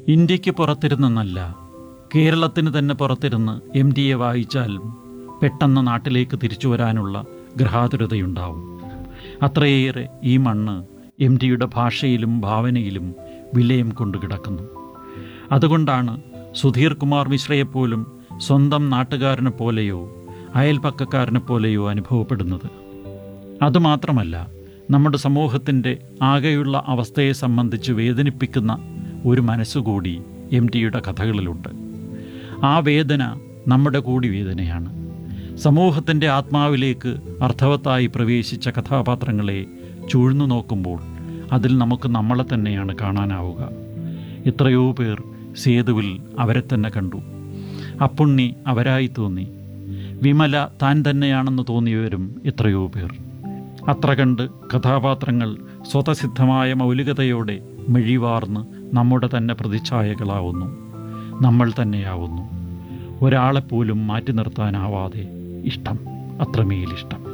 ഇന്ത്യക്ക് പുറത്തിരുന്നെന്നല്ല കേരളത്തിന് തന്നെ പുറത്തിരുന്ന് എം ഡിയെ വായിച്ചാലും പെട്ടെന്ന് നാട്ടിലേക്ക് തിരിച്ചു വരാനുള്ള ഗ്രഹാതുരതയുണ്ടാവും അത്രയേറെ ഈ മണ്ണ് എം ഡിയുടെ ഭാഷയിലും ഭാവനയിലും വിലയം കൊണ്ടു കിടക്കുന്നു അതുകൊണ്ടാണ് സുധീർ കുമാർ മിശ്രയെപ്പോലും സ്വന്തം നാട്ടുകാരനെ പോലെയോ അയൽപക്കക്കാരനെ പോലെയോ അനുഭവപ്പെടുന്നത് അതുമാത്രമല്ല നമ്മുടെ സമൂഹത്തിൻ്റെ ആകെയുള്ള അവസ്ഥയെ സംബന്ധിച്ച് വേദനിപ്പിക്കുന്ന ഒരു മനസ്സുകൂടി എം ടിയുടെ കഥകളിലുണ്ട് ആ വേദന നമ്മുടെ കൂടി വേദനയാണ് സമൂഹത്തിൻ്റെ ആത്മാവിലേക്ക് അർത്ഥവത്തായി പ്രവേശിച്ച കഥാപാത്രങ്ങളെ ചൂഴ്ന്നു നോക്കുമ്പോൾ അതിൽ നമുക്ക് നമ്മളെ തന്നെയാണ് കാണാനാവുക എത്രയോ പേർ സേതുവിൽ അവരെ തന്നെ കണ്ടു അപ്പുണ്ണി അവരായി തോന്നി വിമല താൻ തന്നെയാണെന്ന് തോന്നിയവരും എത്രയോ പേർ അത്ര കണ്ട് കഥാപാത്രങ്ങൾ സ്വതസിദ്ധമായ മൗലികതയോടെ മെഴിവാർന്ന് നമ്മുടെ തന്നെ പ്രതിച്ഛായകളാവുന്നു നമ്മൾ തന്നെയാവുന്നു ഒരാളെപ്പോലും മാറ്റി നിർത്താനാവാതെ ഇഷ്ടം അത്രമേലിഷ്ടം